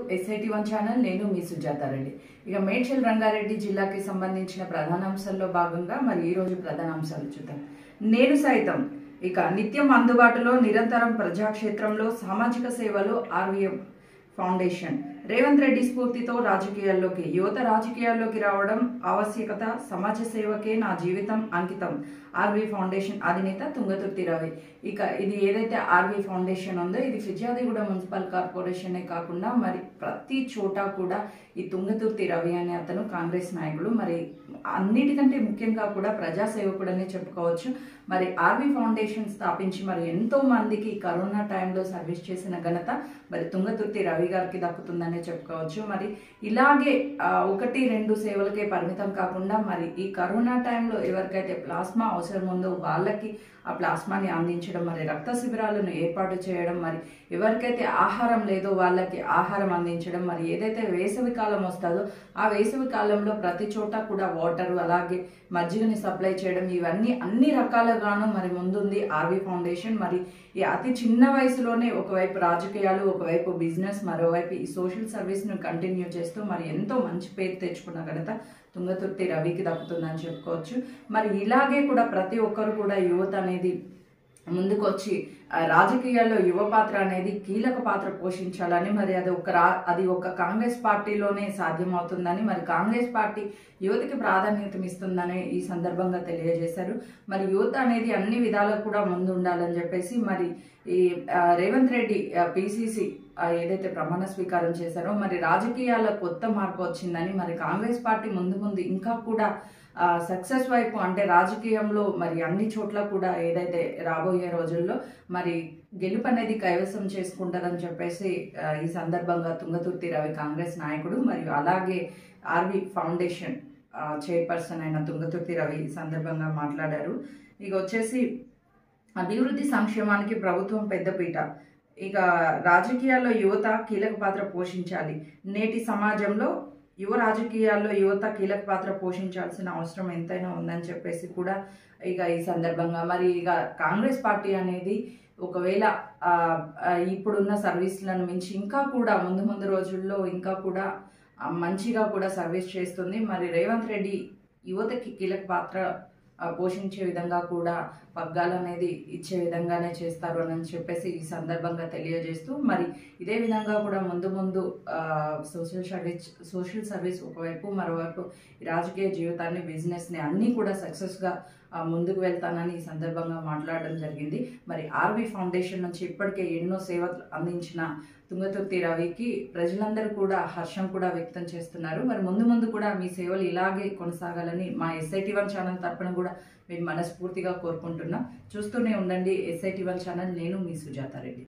SIT one channel నేను మీ సుజాతారెడ్డి ఇక మేడ్చల్ రంగారెడ్డి జిల్లాకి సంబంధించిన ప్రధానాంశాల్లో భాగంగా మరి ఈ రోజు ప్రధానాంశాలు చూద్దాం నేను సైతం ఇక నిత్యం అందుబాటులో నిరంతరం ప్రజాక్షేత్రంలో సామాజిక సేవలు ఆర్వీఎం ఫౌండేషన్ రేవంత్ రెడ్డి స్ఫూర్తితో రాజకీయాల్లోకి యువత రాజకీయాల్లోకి రావడం ఆవశ్యకత సమాజ సేవకే నా జీవితం అంకితం ఆర్వీ ఫౌండేషన్ అధినేత తుంగతుర్తి రవి ఇక ఇది ఏదైతే ఆర్వీ ఫౌండేషన్ ఉందో ఇది ఫిర్యాదిగూడ మున్సిపల్ కార్పొరేషనే కాకుండా మరి ప్రతి చోట కూడా ఈ తుంగతుర్తి రవి అనే అతను కాంగ్రెస్ నాయకుడు మరి అన్నిటికంటే ముఖ్యంగా కూడా ప్రజాసేవకుడనే చెప్పుకోవచ్చు మరి ఆర్వీ ఫౌండేషన్ స్థాపించి మరి ఎంతో మందికి కరోనా టైంలో సర్వీస్ చేసిన ఘనత మరి తుంగతుర్తి రవి గారికి దక్కుతుందనే చెప్పుకోవచ్చు మరి ఇలాగే ఆ, ఒకటి రెండు సేవలకే పరిమితం కాకుండా మరి ఈ కరోనా టైంలో ఎవరికైతే ప్లాస్మా అవసరం ఉందో వాళ్ళకి ఆ ప్లాస్మాని అందించడం మరి రక్త శిబిరాలను ఏర్పాటు చేయడం మరి ఎవరికైతే ఆహారం లేదో వాళ్ళకి ఆహారం అందించడం మరి ఏదైతే వేసవి కాలం వస్తుందో ఆ వేసవి కాలంలో ప్రతి చోట కూడా వాటర్ అలాగే మజ్జిగని సప్లై చేయడం ఇవన్నీ అన్ని రకాలుగాను మరి ముందుంది ఆర్వీ ఫౌండేషన్ మరి ఈ అతి చిన్న వయసులోనే ఒకవైపు రాజకీయాలు ఒకవైపు బిజినెస్ మరోవైపు ఈ సోషల్ సర్వీస్ను కంటిన్యూ చేస్తూ మరి ఎంతో మంచి పేరు తెచ్చుకున్న ఘనత తుంగతుర్తి రవికి దక్కుతుందని చెప్పుకోవచ్చు మరి ఇలాగే కూడా ప్రతి ఒక్కరు కూడా యువత అనేది ముందుకొచ్చి ఆ, రాజకీయాల్లో యువ పాత్ర అనేది కీలక పాత్ర పోషించాలని మరి అది ఒక రా అది ఒక కాంగ్రెస్ పార్టీలోనే సాధ్యమవుతుందని మరి కాంగ్రెస్ పార్టీ యువతకి ప్రాధాన్యత ఇస్తుందని ఈ సందర్భంగా తెలియజేశారు మరి యువత అనేది అన్ని విధాలకు కూడా ముందు ఉండాలని చెప్పేసి మరి ఈ ఆ, రేవంత్ రెడ్డి పిసిసి ఏదైతే ప్రమాణ స్వీకారం చేశారో మరి రాజకీయాల కొత్త మార్పు వచ్చిందని మరి కాంగ్రెస్ పార్టీ ముందు ముందు ఇంకా కూడా సక్సెస్ వైపు అంటే రాజకీయంలో మరి అన్ని చోట్ల కూడా ఏదైతే రాబోయే రోజుల్లో మరి గెలుపు అనేది కైవసం చేసుకుంటారని చెప్పేసి ఆ, ఈ సందర్భంగా తుంగతుర్తి రవి కాంగ్రెస్ నాయకుడు మరియు అలాగే ఆర్వి ఫౌండేషన్ ఆ, చైర్పర్సన్ అయిన తుంగతుర్తి రవి ఈ సందర్భంగా మాట్లాడారు ఇక వచ్చేసి అభివృద్ధి సంక్షేమానికి ప్రభుత్వం పెద్దపీట ఇక రాజకీయాల్లో యువత కీలక పాత్ర పోషించాలి నేటి సమాజంలో యువ రాజకీయాల్లో యువత కీలక పాత్ర పోషించాల్సిన అవసరం ఎంతైనా ఉందని చెప్పేసి కూడా ఇక ఈ సందర్భంగా మరి ఇక కాంగ్రెస్ పార్టీ అనేది ఒకవేళ ఆ, ఆ, ఇప్పుడున్న సర్వీసులను మించి ఇంకా కూడా ముందు ముందు రోజుల్లో ఇంకా కూడా ఆ, మంచిగా కూడా సర్వీస్ చేస్తుంది మరి రేవంత్ రెడ్డి యువతకి కీలక పాత్ర ఆ, పోషించే విధంగా కూడా పగ్గాలు అనేది ఇచ్చే విధంగానే చేస్తారు అని చెప్పేసి ఈ సందర్భంగా తెలియజేస్తూ మరి ఇదే విధంగా కూడా ముందు ముందు ఆ, సోషల్ సర్వీస్ సోషల్ సర్వీస్ ఒకవైపు మరోవైపు ఈ రాజకీయ జీవితాన్ని బిజినెస్ని అన్నీ కూడా సక్సెస్గా ఆ, ముందుకు వెళ్తానని ఈ సందర్భంగా మాట్లాడడం జరిగింది మరి ఆర్వి ఫౌండేషన్ నుంచి ఇప్పటికే ఎన్నో సేవలు అందించిన తుంగతుర్తి రవికి ప్రజలందరూ కూడా హర్షం కూడా వ్యక్తం చేస్తున్నారు మరి ముందు ముందు కూడా మీ సేవలు ఇలాగే కొనసాగాలని మా ఎస్ఐటి వన్ ఛానల్ తరపున కూడా మేము మనస్ఫూర్తిగా కోరుకుంటున్నాం చూస్తూనే ఉండండి ఎస్ఐటి వన్ ఛానల్ నేను మీ సుజాతారెడ్డి